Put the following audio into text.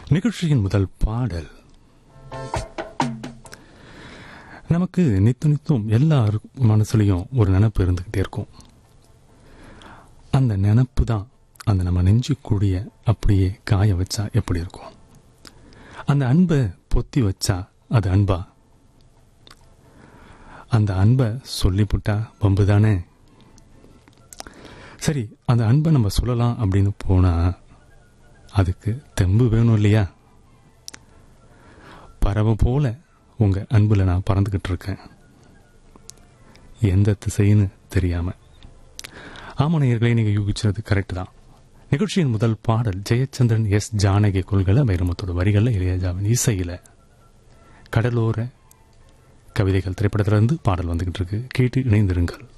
நிகழ்ச்சியின் முதல் பாடல் நமக்கு நித்து நித்தும் எல்லார் மனசுலயும் ஒரு நினப்பு இருந்துகிட்டே இருக்கும் அந்த நினப்பு தான் அந்த நம்ம நெஞ்சுக்குடிய அப்படியே காய வச்சா எப்படி இருக்கும் அந்த அன்பை பொத்தி வச்சா அது அன்பா அந்த அன்பை சொல்லிப்புட்டா வம்பு தானே சரி அந்த அன்பை நம்ம சொல்லலாம் அப்படின்னு போனா அதுக்கு தெம்பு வேணும் இல்லையா பறவை போல உங்க அன்புல நான் பறந்துகிட்டு இருக்கேன் எந்த திசைன்னு தெரியாம ஆமா நேயர்களே நீங்க யூகிச்சது கரெக்ட் தான் நிகழ்ச்சியின் முதல் பாடல் ஜெயச்சந்திரன் எஸ் ஜானகி கொள்கல வைரமத்தோட வரிகள்ல இளையராஜாவின் இசையில கடலோர கவிதைகள் திரைப்படத்திலிருந்து பாடல் வந்துகிட்டு இருக்கு கேட்டு இணைந்திருங்கள்